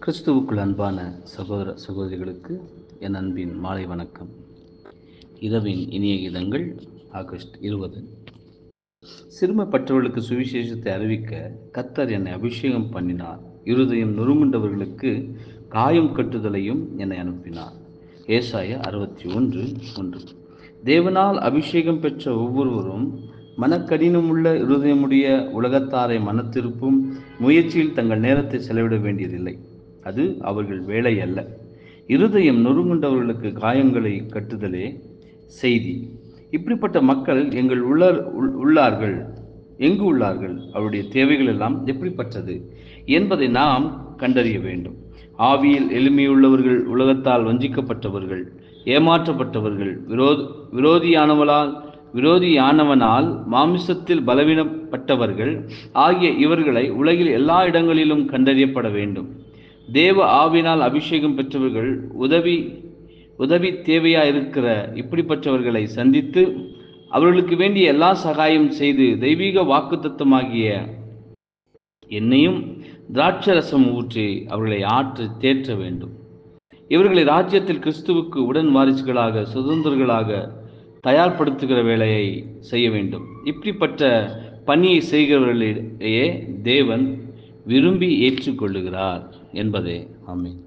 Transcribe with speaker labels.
Speaker 1: கிறிஸ்துவுக்குள் அன்பான சகோதர சகோதரிகளுக்கு என் அன்பின் மாலை வணக்கம் இரவின் இனிய கீதங்கள் ஆகஸ்ட் இருபது சிறுமப்பட்டவர்களுக்கு சுவிசேஷத்தை அறிவிக்க கத்தர் என்னை அபிஷேகம் பண்ணினார் இருதயம் நொறுங்குண்டவர்களுக்கு காயம் கட்டுதலையும் என்னை அனுப்பினார் ஏசாய அறுபத்தி ஒன்று ஒன்று தேவனால் அபிஷேகம் பெற்ற ஒவ்வொருவரும் மனக்கடினமுள்ள இருதயமுடைய உலகத்தாரை மனத்திருப்பும் முயற்சியில் தங்கள் நேரத்தை செலவிட வேண்டியதில்லை அது அவர்கள் வேலை அல்ல இருதயம் நொறுங்குண்டவர்களுக்கு காயங்களை கட்டுதலே செய்தி இப்படிப்பட்ட மக்கள் எங்கள் உள்ளார் உள்- உள்ளார்கள் எங்கு உள்ளார்கள் அவருடைய தேவைகள் எல்லாம் எப்படிப்பட்டது என்பதை நாம் கண்டறிய வேண்டும் ஆவியில் எளிமையுள்ளவர்கள் உலகத்தால் வஞ்சிக்கப்பட்டவர்கள் ஏமாற்றப்பட்டவர்கள் விரோத விரோதியானவளால் விரோதியானவனால் மாமிசத்தில் பலவீனப்பட்டவர்கள் ஆகிய இவர்களை உலகில் எல்லா இடங்களிலும் கண்டறியப்பட வேண்டும் தேவ ஆவினால் அபிஷேகம் பெற்றவர்கள் உதவி உதவி தேவையா இருக்கிற இப்படிப்பட்டவர்களை சந்தித்து அவர்களுக்கு வேண்டிய எல்லா சகாயம் செய்து தெய்வீக வாக்குத்தத்தமாகிய என்னையும் திராட்சரசம் ஊற்றி அவர்களை ஆற்று தேற்ற வேண்டும் இவர்களை ராஜ்யத்தில் கிறிஸ்துவுக்கு உடன் வாரிசுகளாக சுதந்திரர்களாக தயார்படுத்துகிற வேலையை செய்ய வேண்டும் இப்படிப்பட்ட பணியை செய்கிறவர்களிடையே தேவன் விரும்பி ஏற்றுக்கொள்ளுகிறார் என்பதே ஆமென்